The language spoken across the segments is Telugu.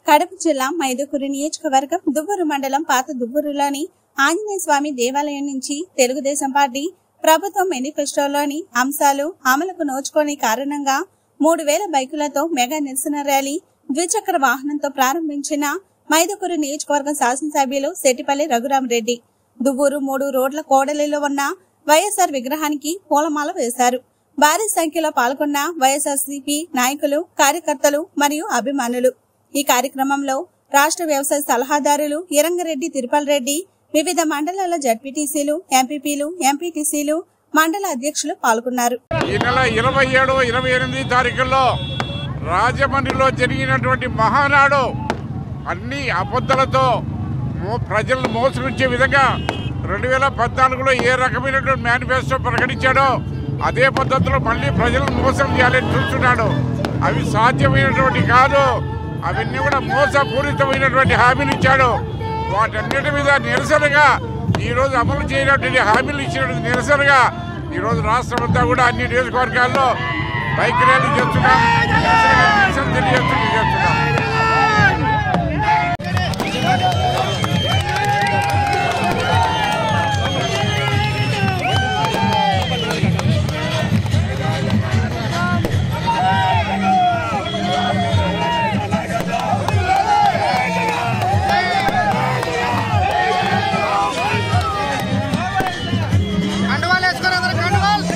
కడప జిల్లా మైదుకూరు నియోజకవర్గం దువ్వూరు మండలం పాత దువ్వూరులోని ఆంజనేయ స్వామి దేవాలయం నుంచి తెలుగుదేశం పార్టీ ప్రభుత్వం మేనిఫెస్టోలోని అంశాలు అమలుకు నోచుకోని కారణంగా మూడు వేల బైకులతో మెగా నిరసన ర్యాలీ ద్విచక్ర వాహనంతో ప్రారంభించిన మైదుకూరు నియోజకవర్గం శాసనసభ్యులు సెట్టిపల్లి రఘురామరెడ్డి దువ్వూరు మూడు రోడ్ల కోడలిలో ఉన్న వైఎస్ఆర్ విగ్రహానికి పూలమాల వేశారు భారీ సంఖ్యలో పాల్గొన్న వైఎస్ఆర్సీపీ నాయకులు కార్యకర్తలు మరియు అభిమానులు ఈ కార్యక్రమంలో రాష్ట్ర వ్యవసాయ సలహాదారులు ఇరంగరెడ్డి తిరుపల్ రెడ్డి వివిధ మండలాల జడ్పీటీసీలు ఎంపీపీలు ఎంపీటీసీలు మండల అధ్యక్షులు పాల్గొన్నారు ఈ నెల ఇరవై ఏడు ఇరవై ఎనిమిది తారీఖుల్లో రాజమండ్రిలో జరిగినటువంటి మహానాడు అన్ని అబద్ధాలతో మో- ప్రజలను మోసగించే విధంగా రెండు వేల పద్నాలుగులో ఏ రకమైనటువంటి మేనిఫెస్టో ప్రకటించాడో అదే పద్ధతిలో మళ్ళీ ప్రజలను మోసం చేయాలని చూస్తున్నాడు అవి సాధ్యమైనటువంటి కాదు అవన్నీ కూడా మోసపూరితమైనటువంటి హామీలు ఇచ్చాడు వాటన్నిటి మీద నిరసనగా ఈ రోజు అమలు చేయనటువంటి హామీలు ఇచ్చినటువంటి నిరసనగా ఈ రోజు రాష్ట్రం అంతా కూడా అన్ని నియోజకవర్గాల్లో బైక్ ర్యాలీ చేస్తున్నాం నిరసనగా నిరసన తెలియజేస్తూ చేస్తున్నాం కండువాలు వేసుకోరు అందరు కండువాలు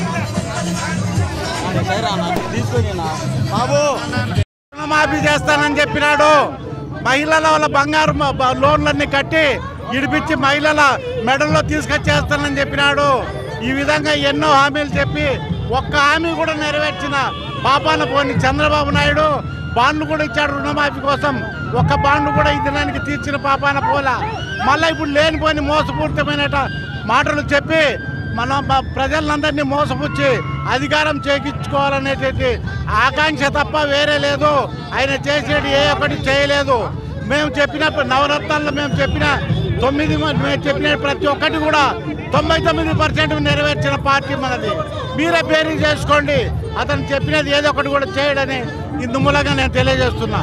బాబు రుణమాఫీ చేస్తానని చెప్పినాడు మహిళల వాళ్ళ బంగారు మ- బ- లోన్లన్నీ కట్టి ఇడిపించి మహిళల మెడల్లో తీసుకొచ్చేస్తానని చెప్పినాడు ఈ విధంగా ఎన్నో హామీలు చెప్పి ఒక్క హామీ కూడా నెరవేర్చిన పాపాన పోని చంద్రబాబు నాయుడు బాండ్లు కూడా ఇచ్చాడు రుణమాఫీ కోసం ఒక్క బాండ్లు కూడా ఈ దినానికి తీర్చిన పాపాన పోలా మళ్ళీ ఇప్పుడు లేనిపోని మోసపూరితమైన మాటలు చెప్పి మనం బ- ప్రజలందరినీ మోసపుచ్చి అధికారం చేకించుకోవాలనేటువంటి ఆకాంక్ష తప్ప వేరే లేదు ఆయన చేసేది ఏ ఒక్కటి చేయలేదు మేము చెప్పిన నవరత్నాల్లో మేము చెప్పిన తొమ్మిది మ- మేము చెప్పిన ప్రతి ఒక్కటి కూడా తొంభై తొమ్మిది పర్సెంట్ నెరవేర్చిన పార్టీ మనది మీరే పేరు చేసుకోండి అతను చెప్పినది ఏదో ఒకటి కూడా చేయడని ఇందు మూలంగా నేను తెలియజేస్తున్నా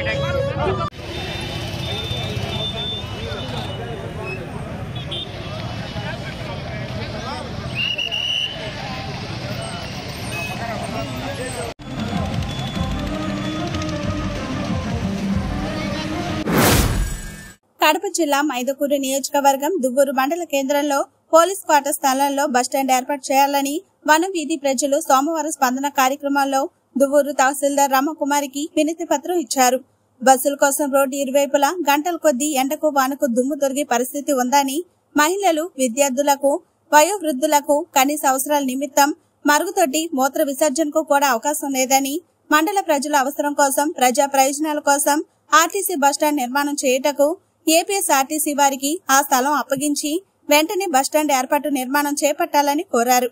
కడప జిల్లా మైదుకూరు నియోజకవర్గం దువ్వూరు మండల కేంద్రంలో పోలీస్ క్వార్టర్ స్థలంలో బస్టాండ్ ఏర్పాటు చేయాలని వనం వీధి ప్రజలు సోమవారం స్పందన కార్యక్రమంలో దువ్వూరు తహసీల్దార్ రామకుమారికి వినతి పత్రం ఇచ్చారు బస్సుల కోసం రోడ్డు ఇరువైపులా గంటల కొద్దీ ఎండకు వానకు దుమ్ము తొరిగే పరిస్థితి ఉందని మహిళలు విద్యార్థులకు వయోవృద్ధులకు కనీస అవసరాల నిమిత్తం మరుగుదొడ్డి మూత్ర విసర్జనకు కూడా అవకాశం లేదని మండల ప్రజల అవసరం కోసం ప్రజా ప్రయోజనాల కోసం ఆర్టీసీ బస్టాండ్ నిర్మాణం చేయుటకు ఏపీఎస్ ఆర్టీసీ వారికి ఆ స్థలం అప్పగించి వెంటనే బస్టాండ్ ఏర్పాటు నిర్మాణం చేపట్టాలని కోరారు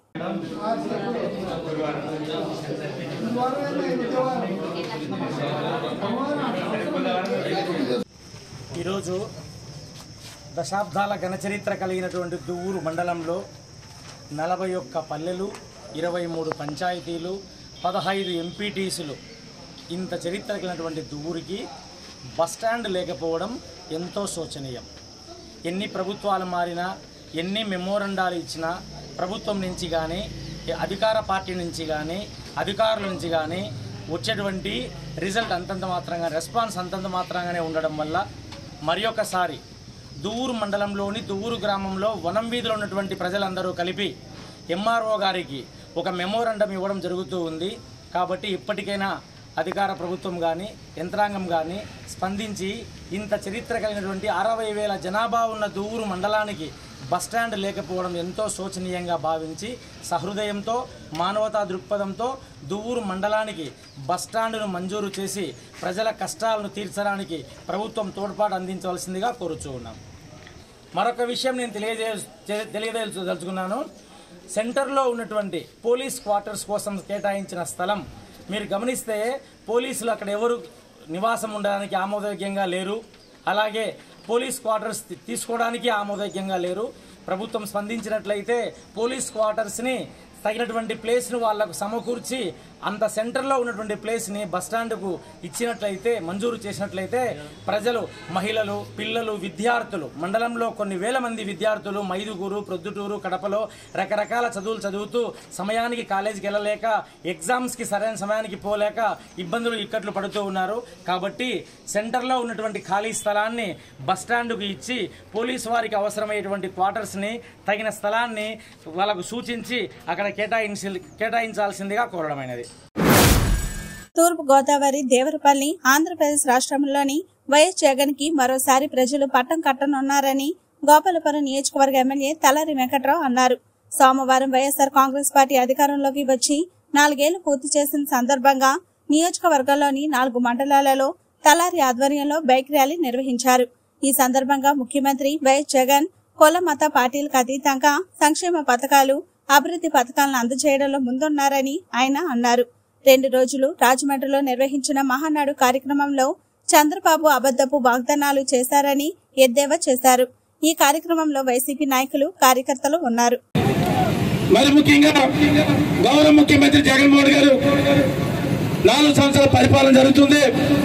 ఈరోజు దశాబ్దాల ఘనచరిత్ర కలిగినటువంటి దువ్వూరు మండలంలో నలభై ఒక్క పల్లెలు ఇరవై మూడు పంచాయతీలు పదహైదు ఎంపీటీసులు ఇంత చరిత్ర కలిగినటువంటి దువ్వూరికి బస్టాండ్ లేకపోవడం ఎంతో శోచనీయం ఎన్ని ప్రభుత్వాలు మారినా ఎన్ని మెమోరండాలు ఇచ్చినా ప్రభుత్వం నుంచి కానీ అధికార పార్టీ నుంచి కానీ అధికారుల నుంచి కానీ వచ్చేటువంటి రిజల్ట్ అంతంత మాత్రంగా రెస్పాన్స్ అంతంత మాత్రంగానే ఉండడం వల్ల మరి ఒకసారి దువ్వూరు మండలంలోని దువ్వూరు గ్రామంలో వనం వీధిలో ఉన్నటువంటి ప్రజలందరూ కలిపి ఎంఆర్ఓ గారికి ఒక మెమోరండం ఇవ్వడం జరుగుతూ ఉంది కాబట్టి ఇప్పటికైనా అధికార ప్రభుత్వం కానీ యంత్రాంగం కానీ స్పందించి ఇంత చరిత్ర కలిగినటువంటి అరవై వేల జనాభా ఉన్న దువ్వూరు మండలానికి బస్టాండ్ లేకపోవడం ఎంతో శోచనీయంగా భావించి సహృదయంతో మానవతా దృక్పథంతో దువ్వూరు మండలానికి బస్టాండును మంజూరు చేసి ప్రజల కష్టాలను తీర్చడానికి ప్రభుత్వం తోడ్పాటు అందించవలసిందిగా కోరుచూ ఉన్నాం మరొక విషయం నేను తెలియజే తె- తెలియజేయదలుచుకున్నాను సెంటర్లో ఉన్నటువంటి పోలీస్ క్వార్టర్స్ కోసం కేటాయించిన స్థలం మీరు గమనిస్తే పోలీసులు అక్కడ ఎవరు నివాసం ఉండడానికి ఆమోదయోగ్యంగా లేరు అలాగే పోలీస్ క్వార్టర్స్ తీ- తీసుకోవడానికి ఆమోదయోగ్యంగా లేరు ప్రభుత్వం స్పందించినట్లయితే పోలీస్ క్వార్టర్స్ని తగినటువంటి ప్లేస్ను వాళ్లకు సమకూర్చి అంత సెంటర్లో ఉన్నటువంటి ప్లేస్ని బస్ స్టాండ్కు ఇచ్చినట్లయితే మంజూరు చేసినట్లయితే ప్రజలు మహిళలు పిల్లలు విద్యార్థులు మండలంలో కొన్ని వేల మంది విద్యార్థులు మైదుగూరు ప్రొద్దుటూరు కడపలో రకరకాల చదువులు చదువుతూ సమయానికి కాలేజీకి వెళ్ళలేక ఎగ్జామ్స్కి సరైన సమయానికి పోలేక ఇబ్బందులు ఇక్కట్లు పడుతూ ఉన్నారు కాబట్టి సెంటర్లో ఉన్నటువంటి ఖాళీ స్థలాన్ని బస్ స్టాండ్కు ఇచ్చి పోలీసు వారికి అవసరమయ్యేటువంటి క్వార్టర్స్ని తగిన స్థలాన్ని వాళ్ళకు సూచించి అక్కడ కేటాయించి కేటాయించాల్సిందిగా కోరడమైనది తూర్పు గోదావరి దేవరపల్లి ఆంధ్రప్రదేశ్ రాష్ట్రంలోని వైఎస్ జగన్ కి మరోసారి ప్రజలు పట్టం కట్టనున్నారని గోపాలపురం నియోజకవర్గ ఎమ్మెల్యే తలారి వెంకట్రావు అన్నారు సోమవారం వైఎస్ఆర్ కాంగ్రెస్ పార్టీ అధికారంలోకి వచ్చి నాలుగేళ్లు పూర్తి చేసిన సందర్భంగా నియోజకవర్గంలోని నాలుగు మండలాలలో తలారి ఆధ్వర్యంలో బైక్ ర్యాలీ నిర్వహించారు ఈ సందర్భంగా ముఖ్యమంత్రి వైఎస్ జగన్ కుల మత పార్టీలకు అతీతంగా సంక్షేమ పథకాలు అభివృద్ధి పథకాలను అందజేయడంలో ముందున్నారని ఆయన అన్నారు రెండు రోజులు రాజమండ్రిలో నిర్వహించిన మహానాడు కార్యక్రమంలో చంద్రబాబు అబద్దపు వాగ్దానాలు చేశారని ఎద్దేవా చేశారు ఈ కార్యక్రమంలో వైసీపీ నాయకులు కార్యకర్తలు ఉన్నారు మరి ముఖ్యంగా గౌరవ ముఖ్యమంత్రి జగన్మోహన్ గారు నాలుగు సంవత్సరాల పరిపాలన జరుగుతుంది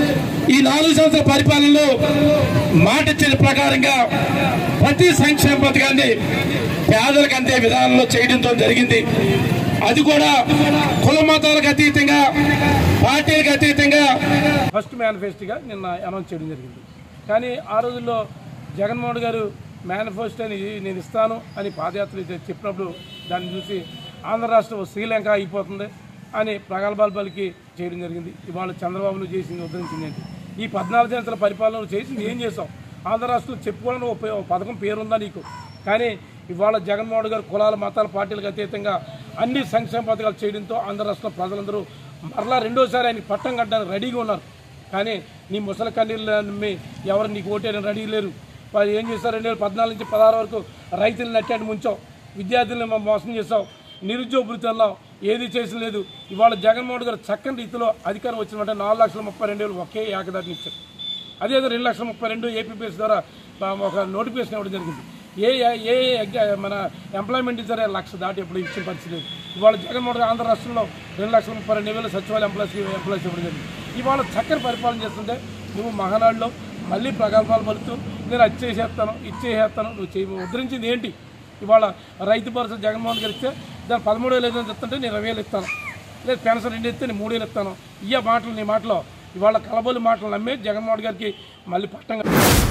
ఈ నాలుగు సంవత్సరాల పరిపాలనలో మాట ఇచ్చిన ప్రకారంగా ప్రతి సంక్షేమ పథకాన్ని పేదలకు అందే విధానంలో చేయడంతో జరిగింది అది కూడా కుల మతాలకు అతీతంగా పార్టీలకు అతీతంగా ఫస్ట్ మేనిఫెస్టోగా నిన్న అనౌన్స్ చేయడం జరిగింది కానీ ఆ రోజుల్లో జగన్మోహన్ గారు మేనిఫెస్టోని నేను ఇస్తాను అని పాదయాత్ర చెప్పినప్పుడు దాన్ని చూసి ఆంధ్ర రాష్ట్రం శ్రీలంక అయిపోతుంది అని ప్రగల్భాలు పలికి చేయడం జరిగింది ఇవాళ చంద్రబాబును చేసింది ఉద్ధరించింది ఏంటి ఈ పద్నాలుగు సంవత్సరాల పరిపాలన చేసింది ఏం చేసాం ఆంధ్ర రాష్ట్రం చెప్పుకోవాలని ఒక పే- ఒక పథకం పేరుందా నీకు కానీ ఇవాళ జగన్మోహన్ గారు కులాల మతాల పార్టీలకు అతీతంగా అన్ని సంక్షేమ పథకాలు చేయడంతో ఆంధ్ర రాష్ట్ర ప్రజలందరూ మరలా రెండోసారి ఆయనకి పట్టం కట్టడానికి రెడీగా ఉన్నారు కానీ నీ ముసలి కన్నీళ్ళు నమ్మి ఎవరు నీకు ఓటేయడానికి రెడీ లేరు వాళ్ళు ఏం చేస్తారు రెండు వేల పద్నాలుగు నుంచి పదహారు వరకు రైతులు నట్టాడు ముంచావు విద్యార్థులను మో- మోసం చేసావు నిరుద్యోగ వృత్తుల్లో ఏది చేసి లేదు ఇవాళ జగన్మోహన్ గారు చక్కని రీతిలో అధికారం వచ్చినట్టే నాలుగు లక్షల ముప్పై రెండు వేలు ఒకే ఏకదాటిని ఇచ్చారు అదే రెండు లక్షల ముప్పై రెండు ఏపీపీఎస్ ద్వారా ఆ, ఒక నోటిఫికేషన్ ఇవ్వడం జరిగింది ఏ ఏ ఎగ్జా- మన ఎంప్లాయ్మెంట్ ఇచ్చారే లక్ష దాటి ఎప్పుడు ఇచ్చిన పరిస్థితి లేదు ఇవాళ జగన్మోహన్ గారు ఆంధ్ర రాష్ట్రంలో రెండు లక్షల ముప్పై రెండు వేల సచివాలయ ఎంప్లాయీస్ ఎంప్లాయీస్ ఇవ్వడం జరిగింది ఇవాళ చక్కని పరిపాలన చేస్తుంటే నువ్వు మహానాడులో మళ్ళీ ప్రగల్భాలు పలుతూ నేను అది చేసేస్తాను ఇది చేసేస్తాను నువ్వు చేయ ఉద్ధరించింది ఏంటి ఇవాళ రైతు భరోసా జగన్మోహన్ గారు ఇస్తే దాని పదమూడు వేలు ఏదైనా ఇస్తుంటే నేను ఇరవై వేలు ఇస్తాను లేదు పెన్షన్ రెండు ఇస్తే నేను మూడు వేలు ఇస్తాను ఇయ్య మాటలు నీ మాటలో ఇవాళ కలబోలు మాటలు నమ్మి జగన్మోహన్ గారికి మళ్ళీ పట్టం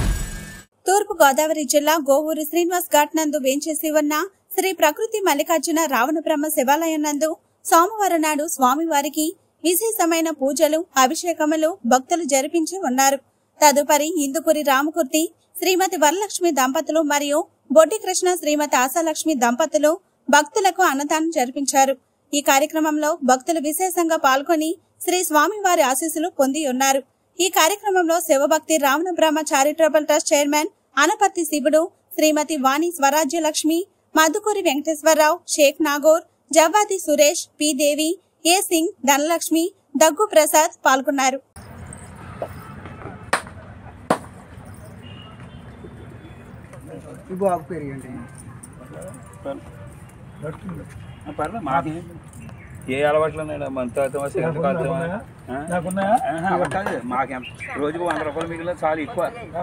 తూర్పు గోదావరి జిల్లా గోవూరు శ్రీనివాస్ ఘాట్ నందు వేంచేసి ఉన్న శ్రీ ప్రకృతి మల్లికార్జున రావణ బ్రహ్మ శివాలయం నందు సోమవారం నాడు స్వామివారికి విశేషమైన పూజలు అభిషేకములు భక్తులు జరిపించి ఉన్నారు తదుపరి ఇందుకూరి రామకూర్తి శ్రీమతి వరలక్ష్మి దంపతులు మరియు బొడ్డి కృష్ణ శ్రీమతి ఆశాలక్ష్మి దంపతులు భక్తులకు అన్నదానం జరిపించారు ఈ కార్యక్రమంలో భక్తులు విశేషంగా పాల్గొని శ్రీ స్వామివారి ఆశీస్సులు పొంది ఉన్నారు ఈ కార్యక్రమంలో Shivabhakti Ravana Brahma charitable trust chairman Anaparthi Shivudu Srimathi Vani Swarajya Lakshmi Madhukuri Venkateswararao Shaik Nagore Javvadi Suresh P Devi A Singh Dhanalakshmi Daggu Prasad పాల్గొన్నారు ఏ అలవాట్లు ఉన్నాయి మన తాగుతామా సిగరెట్ కాలుతామా ఆహా, అలా కాదు మాకేం రోజుకు వంద రూపాయలు మిగిలిన చాలా ఎక్కువ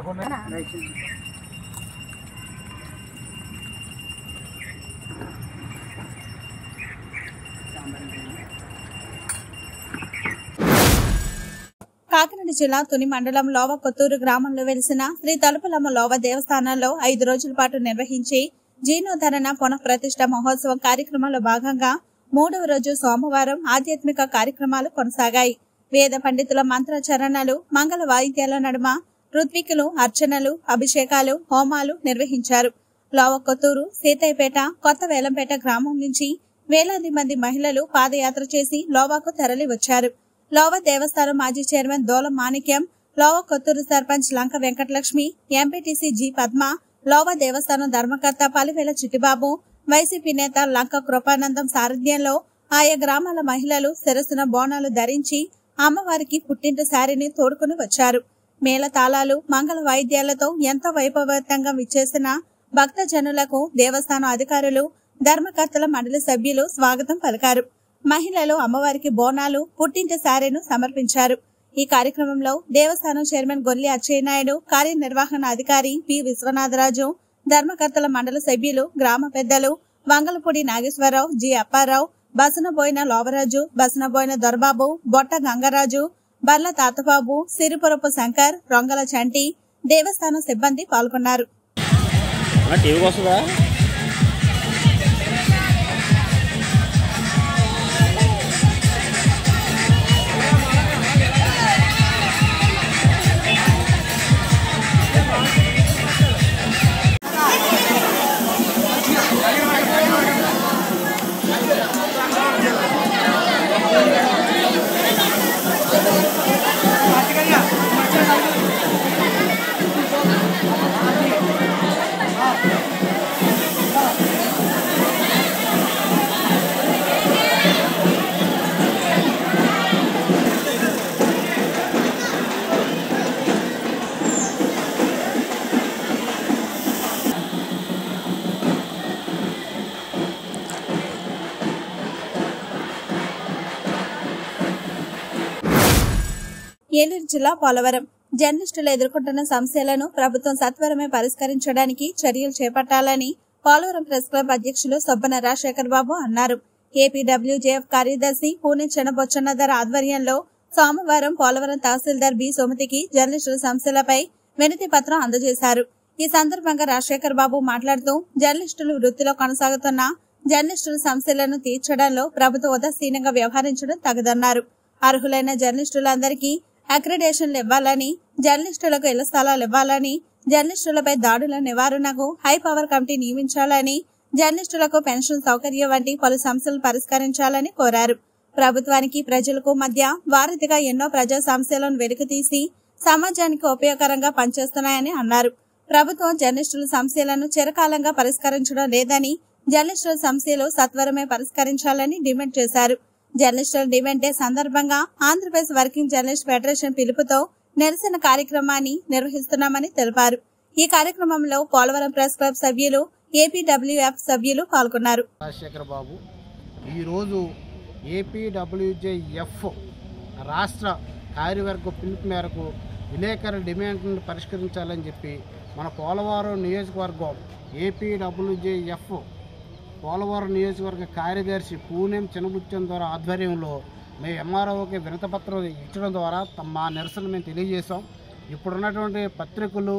కాకినాడ జిల్లా తుని మండలం లోవ కొత్తూరు గ్రామంలో వెలిసిన శ్రీ తలుపులమ్మ లోవ దేవస్థానంలో ఐదు రోజుల పాటు నిర్వహించి జీర్ణోద్ధరణ పునః ప్రతిష్ట మహోత్సవం కార్యక్రమంలో భాగంగా మూడవ రోజు సోమవారం ఆధ్యాత్మిక కార్యక్రమాలు కొనసాగాయి వేద పండితుల మంత్రచరణలు మంగళ వాయిద్యాల నడుమ ఋత్వికులు అర్చనలు అభిషేకాలు హోమాలు నిర్వహించారు లోవ కొత్తూరు సీతయ్యపేట కొత్త వేలంపేట గ్రామం నుంచి వేలాది మంది మహిళలు పాదయాత్ర చేసి లోవాకు తరలి వచ్చారు లోవ దేవస్థానం మాజీ chairman Dolam Manikyam Lova Kothuru sarpanch Lanka Venkatalakshmi MPTC G Padma Lova Devasthanam ధర్మకర్త పలివేల చిట్టిబాబు వైసీపీ నేత లంక కృపానందం సారథ్యంలో ఆయా గ్రామాల మహిళలు శిరస్సున బోనాలు ధరించి అమ్మవారికి పుట్టింటి శారీని తోడుకుని వచ్చారు మేళ తాళాలు మంగళ వాయిద్యాలతో ఎంతో వైభవంతంగా విచ్చేసిన భక్త జనులకు దేవస్థానం అధికారులు ధర్మకర్తల మండలి సభ్యులు స్వాగతం పలికారు మహిళలు అమ్మవారికి బోనాలు పుట్టింటి సారెను సమర్పించారు ఈ కార్యక్రమంలో దేవస్థానం చైర్మన్ గొల్లి అచ్చెన్నాయుడు కార్యనిర్వహణ అధికారి పి విశ్వనాథరాజు ధర్మకర్తల మండలి సభ్యులు గ్రామ పెద్దలు వంగలపూడి నాగేశ్వరరావు జి అప్పారావు బసనబోయిన లోవరాజు బసనబోయిన దొరబాబు బొట్ట గంగరాజు బర్ల తాతబాబు సిరిపురపు శంకర్ రొంగల చంటి దేవస్థానం సిబ్బంది పాల్గొన్నారు టీవీకి వస్తుందా ఏలూరు జిల్లా పోలవరం జర్నలిస్టులు ఎదుర్కొంటున్న సమస్యలను ప్రభుత్వం సత్వరమే పరిష్కరించడానికి చర్యలు చేపట్టాలని పోలవరం ప్రెస్ క్లబ్ అధ్యక్షులు సొబ్బన రాజశేఖర్ బాబు అన్నారు ఏపీడబ్ల్యూజేఎఫ్ కార్యదర్శి పూణె చెన్నబొచ్చన్నధర్ ఆధ్వర్యంలో సోమవారం పోలవరం తహసీల్దార్ బి సుమతికి జర్నలిస్టుల సమస్యలపై వినతి పత్రం అందజేశారు ఈ సందర్భంగా రాజశేఖర్ బాబు మాట్లాడుతూ జర్నలిస్టులు వృత్తిలో కొనసాగుతున్న జర్నలిస్టుల సమస్యలను తీర్చడంలో ప్రభుత్వం ఉదాసీనంగా వ్యవహరించడం తగదన్నారు అర్హులైన జర్నలిస్టులందరికీ అక్రిడేషన్లు ఇవ్వాలని జర్నలిస్టులకు ఇళ్ల స్థలాలు ఇవ్వాలని జర్నలిస్టులపై దాడుల నివారణకు హై పవర్ కమిటీ నియమించాలని జర్నలిస్టులకు పెన్షన్ సౌకర్యం వంటి పలు సమస్యలు పరిష్కరించాలని కోరారు ప్రభుత్వానికి ప్రజలకు మధ్య వారధిగా ఎన్నో ప్రజా సమస్యలను వెలికితీసి సమాజానికి ఉపయోగకరంగా పనిచేస్తున్నాయని అన్నారు ప్రభుత్వం జర్నలిస్టుల సమస్యలను చిరకాలంగా పరిష్కరించడం లేదని జర్నలిస్టుల సమస్యలు సత్వరమే పరిష్కరించాలని డిమాండ్ చేశారు జర్నలిస్టుల డిమాండ్ డే సందర్భంగా ఆంధ్రప్రదేశ్ వర్కింగ్ జర్నలిస్ట్ ఫెడరేషన్ పిలుపుతో నిరసన కార్యక్రమాన్ని నిర్వహిస్తున్నామని తెలిపారు ఈ కార్యక్రమంలో పోలవరం ప్రెస్ క్లబ్ సభ్యులు ఏపీడబ్ల్యూఎఫ్ సభ్యులు పాల్గొన్నారు రాజశేఖర్ బాబు ఈరోజు ఏపీడబ్ల్యూజేఎఫ్ రాష్ట్ర కార్యవర్గ పిలుపు మేరకు విలేకరుల డిమాండ్లను పరిష్కరించాలని చెప్పి మన పోలవరం నియోజకవర్గం ఏపీడబ్ల్యూజేఎఫ్ పోలవరం నియోజకవర్గ కార్యదర్శి పూణెం చిన్నబుచ్చం ద్వారా ఆధ్వర్యంలో మేము ఎంఆర్ఓకి వినతపత్రం ఇచ్చడం ద్వారా తమ మా నిరసన మేము తెలియజేశాం ఇప్పుడున్నటువంటి పత్రికలు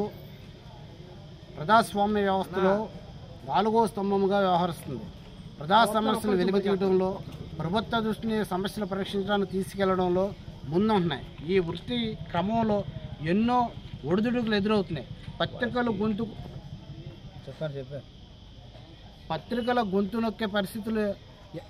ప్రజాస్వామ్య వ్యవస్థలో నాలుగో స్తంభముగా వ్యవహరిస్తుంది ప్రజా సమస్యలు వెలుగు తీయడంలో ప్రభుత్వ దృష్టిని సమస్యలు పరీక్షించడానికి తీసుకెళ్లడంలో ముందుంటున్నాయి ఈ వృత్తి క్రమంలో ఎన్నో ఒడిదుడుకులు ఎదురవుతున్నాయి పత్రికలు గొంతు చెప్పారు చెప్పారు పత్రికల గొంతు నొక్కే పరిస్థితులు ఎ-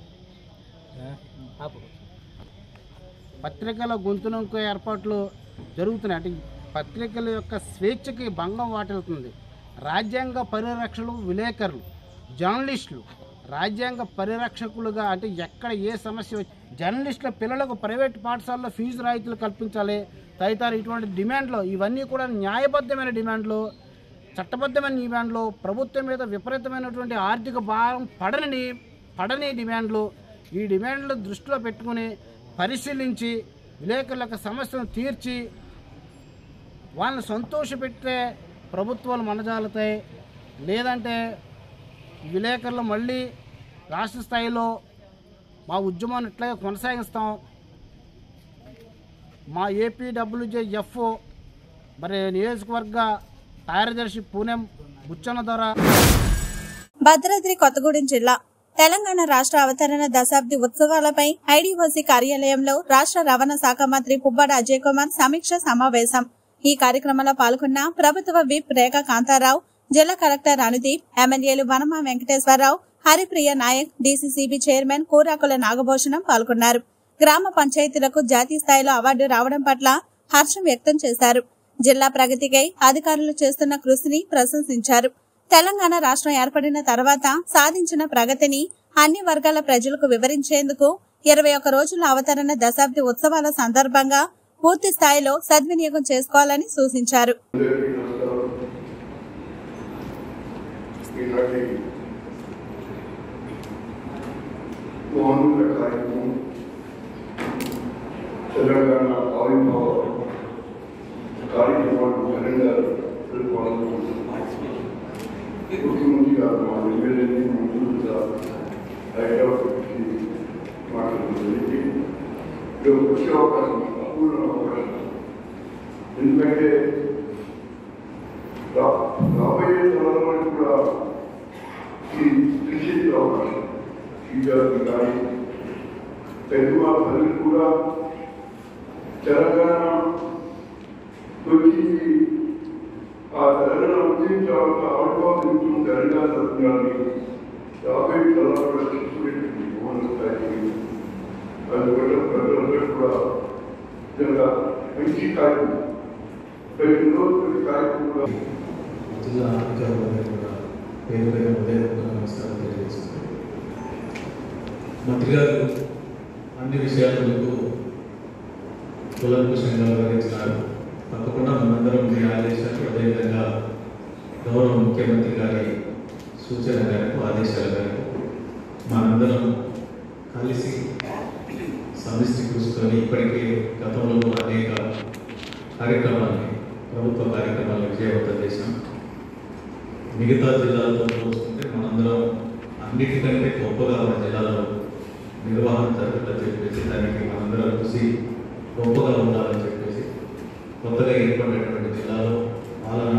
పత్రికల గొంతు నొక్కే ఏర్పాట్లు జరుగుతున్నాయి అంటే పత్రికల యొక్క స్వేచ్ఛకి భంగం వాటిల్తుంది రాజ్యాంగ పరిరక్షకులు విలేకరులు జర్నలిస్టులు రాజ్యాంగ పరిరక్షకులుగా అంటే ఎక్కడ ఏ సమస్య వచ్చి జర్నలిస్టుల పిల్లలకు ప్రైవేట్ పాఠశాలలో ఫీజు రాయితీలు కల్పించాలి తదితర ఇటువంటి డిమాండ్లు ఇవన్నీ కూడా న్యాయబద్ధమైన డిమాండ్లు చట్టబద్ధమైన డిమాండ్లు ప్రభుత్వం మీద విపరీతమైనటువంటి ఆర్థిక భారం పడని పడని డిమాండ్లు ఈ డిమాండ్లు దృష్టిలో పెట్టుకుని పరిశీలించి విలేకరుల యొక్క సమస్యను తీర్చి వాళ్ళని సంతోషపెట్టే ప్రభుత్వాలు మనజాలుతాయి లేదంటే విలేకరులు మళ్ళీ రాష్ట్ర స్థాయిలో మా ఉద్యమాన్ని ఇట్లాగే కొనసాగిస్తాం మా ఏపీడబ్ల్యూజేఎఫ్ మరి నియోజకవర్గ కార్యదర్శి పూణెం బుచ్చన్న ద్వారా భద్రాద్రి కొత్తగూడెం జిల్లా తెలంగాణ రాష్ట్ర అవతరణ దశాబ్ది ఉత్సవాలపై ఐడీఓసీ కార్యాలయంలో రాష్ట్ర రవాణా శాఖ మంత్రి పువ్వాడ అజయ్ కుమార్ సమీక్ష సమావేశం ఈ కార్యక్రమంలో పాల్గొన్న ప్రభుత్వ విప్ రేఖా కాంతారావు జిల్లా కలెక్టర్ అనుదీప్ ఎమ్మెల్యేలు వనమా వెంకటేశ్వరరావు హరిప్రియ నాయక్ డీసీసీబీ చైర్మన్ కూరాకుల నాగభూషణం పాల్గొన్నారు గ్రామ పంచాయతీలకు జాతీయ స్థాయిలో అవార్డు రావడం పట్ల హర్షం వ్యక్తం చేశారు జిల్లా ప్రగతికై అధికారులు చేస్తున్న కృషిని ప్రశంసించారు తెలంగాణ రాష్ట్రం ఏర్పడిన తర్వాత సాధించిన ప్రగతిని అన్ని వర్గాల ప్రజలకు వివరించేందుకు ఇరవై ఒక్క రోజుల అవతరణ దశాబ్ది ఉత్సవాల సందర్భంగా పూర్తి స్థాయిలో సద్వినియోగం చేసుకోవాలని సూచించారు ఈనాటి మౌనంగా కార్యక్రమం తెలంగాణ ఆవిర్భావ కార్యక్రమాలు ఘనంగా జరుపుకోవాలనుకుంటున్నాం ముఖ్యమంత్రి గారు మా ఎమ్మెల్యేని మంత్రులుగా హైదరాబాద్కి మాట్లాడుతుంది ఇది ఒక వచ్చే అవకాశం అపూర్ణ అవకాశం ఎందుకంటే రా- రాబోయే తరాల కూడా ఈ కృషి అవకాశం విద్యార్థులు కానీ పెద్దవాళ్ళ ప్రజలు కూడా తెలంగాణ వచ్చింది ఆ తెలంగాణ వచ్చిన తర్వాత ఆవిర్భావం తెలంగాణ జరుగుతున్నారని యాభై తరాలు కూడా చూసుకునేటువంటి మోహన్ స్థాయి అందువల్ల ప్రజలందరూ కూడా నిజంగా మంచి కార్యక్రమం ప్రతి రోజు ప్రతి కార్యక్రమం కూడా జిల్లా అధికారులందరూ కూడా పేరు పేరు ఉదయపూర్వక నమస్కారం తెలియజేస్తున్నాను మంత్రి గారు అన్ని విషయాలకు కులంకుశంగా వివరించినారు తప్పకుండా మనందరం మీ ఆదేశాలు అదేవిధంగా గౌరవ ముఖ్యమంత్రి గారి సూచన మేరకు ఆదేశాల మేరకు మనందరం కలిసి సమిష్టి కృషితో ఇప్పటికే గతంలో అనేక కార్యక్రమాన్ని ప్రభుత్వ కార్యక్రమాలను విజయవంతం చేశాం మిగతా జిల్లాలతో పోల్చుకుంటే మనందరం అన్నిటికంటే గొప్పగా మన జిల్లాలో నిర్వహణ జరుగుతుందని చెప్పేసి దానికి మనందరం కృషి గొప్పగా ఉండాలని చెప్పేసి కొత్తగా ఏర్పడినటువంటి జిల్లాలో పాలన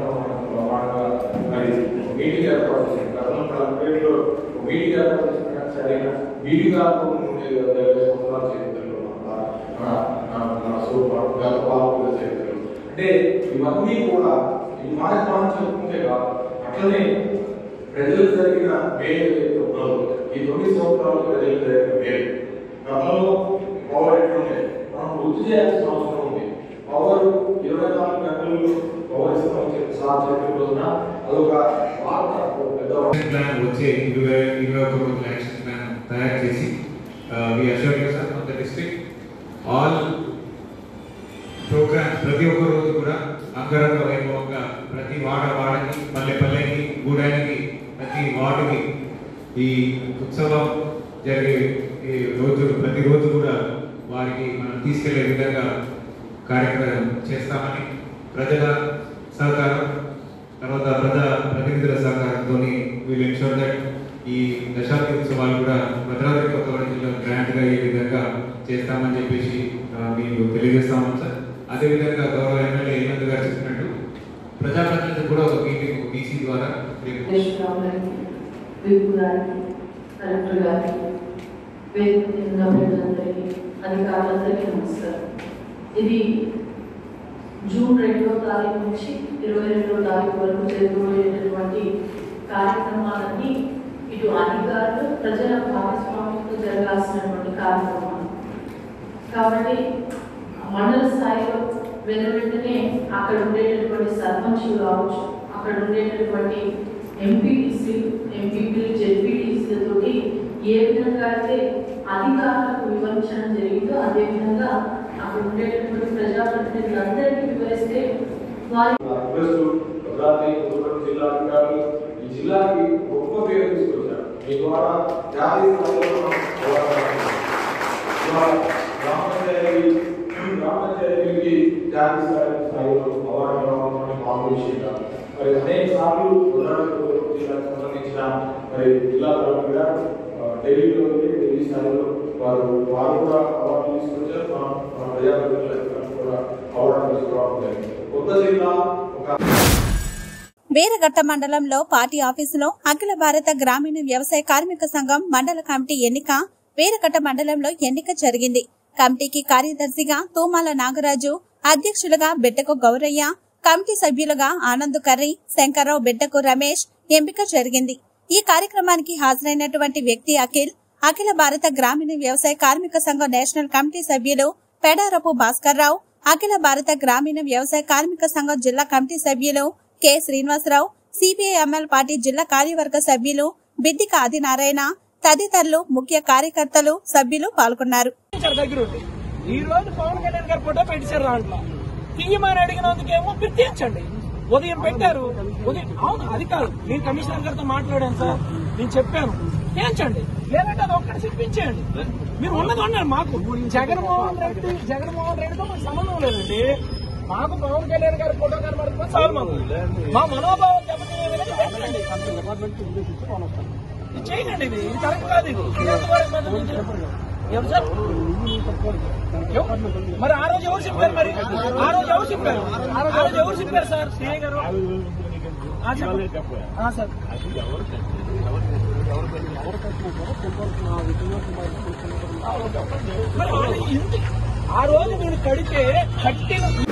మరి మీటింగ్ ఏర్పాటు చేశారు గతంలో నలభైలో మీటింగ్ ఏర్పాటు చేసిన సరైన మీటింగ్ కాకుండా సంవత్సరాల చరిత్రలో మన మన సూపర్ గత పాలకుల చరిత్రలో అంటే ఇవన్నీ కూడా ఈ మనకి మనం చెప్పుకుంటే కాదు అట్లనే ప్రజలకు జరిగిన మేలు ఏదైతే ఉన్నదో ఈ తొమ్మిది సంవత్సరాలు ప్రజలకు జరిగిన మేలు గతంలో పవర్ ఎట్లుండే మనం గుర్తు చేయాల్సిన అవసరం ఉంది పవర్ ఇరవై నాలుగు గంటలు పవర్ ఇస్తామని చెప్పి సార్ చెప్పిన రోజున అదొక వార్త ఒక పెద్ద యాక్షన్ ప్లాన్ వచ్చే ఇరవై ఇరవై ఒక రోజుల యాక్షన్ ప్లాన్ తయారు చేసి we assure you sir from the district all programs ప్రతి ఒక్క రోజు కూడా అంగరంగ వైభవంగా ప్రతి వాడ వాడకి పల్లె పల్లెకి గూడానికి ప్రతి వార్డుకి ఈ ఉత్సవం జరిగే ఈ రోజు ప్రతిరోజు కూడా వారికి మనం తీసుకెళ్లే విధంగా కార్యక్రమం చేస్తామని ప్రజల సహకారం తర్వాత ప్రజా ప్రతినిధుల సహకారంతో వీళ్ళు ఎన్షూర్ దట్ ఈ దశాబ్ది ఉత్సవాలు కూడా భద్రాద్రి కొత్తగూడెం జిల్లా గ్రాండ్ గా ఈ విధంగా చేస్తామని చెప్పేసి ఆ, మీకు తెలియజేస్తామని సార్ అదేవిధంగా గౌరవ ఎమ్మెల్యే హేమంత్ గారు చెప్పినట్టు ప్రజాప్రతినిధులు కూడా ఒక మీటింగ్ ఒక బీసీ ద్వారా రేపు విశ్వరావు గారికి విపు గారికి కలెక్టర్ గారికి వేదిక మీద ఉన్న ప్రజలందరికీ అధికారులందరికీ నమస్కారం ఇది జూన్ రెండవ తారీఖు నుంచి ఇరవై రెండవ తారీఖు వరకు జరగబోయేటటువంటి కార్యక్రమాలన్నీ ఇటు అధికారులు ప్రజల భాగస్వామ్యంతో జరగాల్సినటువంటి కార్యక్రమాలు కాబట్టి మండల స్థాయిలో వెన వెంటనే అక్కడ ఉండేటటువంటి సర్పంచులు కావచ్చు అక్కడ ఉండేటటువంటి ఎంపీటీసీ ఎంపీపీలు జెడ్పీటీసీలతోటి ఏ విధంగా అయితే అధికారులకు వివరించడం జరిగిందో అదే విధంగా అక్కడ ఉండేటటువంటి ప్రజాప్రతినిధులందరికీ వివరిస్తే వారి రిక్వెస్ట్ భద్రాద్రి కొత్తగూడెం జిల్లా అధికారులు ఈ జిల్లాకి గొప్ప పేరు తీసుకొచ్చారు మీ ద్వారా జాతీయ స్థాయిలో మనం పోరాడుతున్నాం. ఇవాళ గ్రామ పంచాయతీ గ్రామ పంచాయతీకి జాతీయ స్థాయి స్థాయిలో అవార్డు రావడం మామూలు విషయం కాదు మరి అనేక సార్లు భద్రాద్రి కొత్తగూడెం జిల్లాకు సంబంధించిన మరి జిల్లా కలెక్టర్ గారు ఆ, ఢిల్లీలో వెళ్ళి ఢిల్లీ స్థాయిలో వారు వారు కూడా అవార్డు తీసుకొచ్చారు మన మన ప్రజాప్రతినిధులకు కూడా అవార్డు తీసుకురావడం జరిగింది కొత్త జిల్లా ఒక వీరఘట్ట మండలంలో పార్టీ ఆఫీసులో అఖిల భారత గ్రామీణ వ్యవసాయ కార్మిక సంఘం మండల కమిటీ ఎన్నిక వీరఘట్ట మండలంలో ఎన్నిక జరిగింది కమిటీకి కార్యదర్శిగా తూమాల నాగరాజు అధ్యక్షులుగా బిడ్డకు గౌరయ్య కమిటీ సభ్యులుగా ఆనంద్ కర్రీ శంకర్రావు బిడ్డకు రమేష్ ఎంపిక జరిగింది ఈ కార్యక్రమానికి హాజరైనటువంటి వ్యక్తి అఖిల్ అఖిల భారత గ్రామీణ వ్యవసాయ కార్మిక సంఘం నేషనల్ కమిటీ సభ్యులు పెడారపు భాస్కర్ రావు అఖిల భారత గ్రామీణ వ్యవసాయ కార్మిక సంఘం జిల్లా కమిటీ సభ్యులు కె శ్రీనివాసరావు సిపిఐఎంఎల్ పార్టీ జిల్లా కార్యవర్గ సభ్యులు బిడ్డిక ఆదినారాయణ తదితరులు ముఖ్య కార్యకర్తలు సభ్యులు పాల్గొన్నారు దగ్గరుండి ఈ రోజు పవన్ కళ్యాణ్ గారు ఫోటో పెట్టారు దాంట్లో తీయమని అడిగినందుకేమో మీరు తీర్చండి ఉదయం పెట్టారు ఉదయం అవును అది కాదు నేను కమిషనర్ గారితో మాట్లాడాను సార్ నేను చెప్పాను తీర్చండి లేదంటే అది ఒక్కటి చూపించేయండి మీరు ఉన్నది ఉండండి మాకు జగన్మోహన్ రెడ్డి జగన్మోహన్ రెడ్డితో మాకు సంబంధం లేదండి మాకు పవన్ కళ్యాణ్ గారి ఫోటో కనబడుతుంది చాలు మాకు మా మనోభావం దెబ్బతినే విధంగా పెట్టండి ఇది చేయకండి ఇది ఇది కరెక్ట్ కాదు ఇది ఇది ఎంతవరకు పద్ధతి ఇది? ఎవరు సార్ ఎవ- మరి ఆ రోజు ఎవరు చెప్పారు మరి ఆ రోజు ఎవరు చెప్పారు ఆ రోజు ఎవరు చెప్పారు సార్ సిఐ గారు ఆ, చెప్పండి. ఆ, సార్ మరి ఆ- ఇంటి- ఆ రోజు మీరు కడితే కట్టిన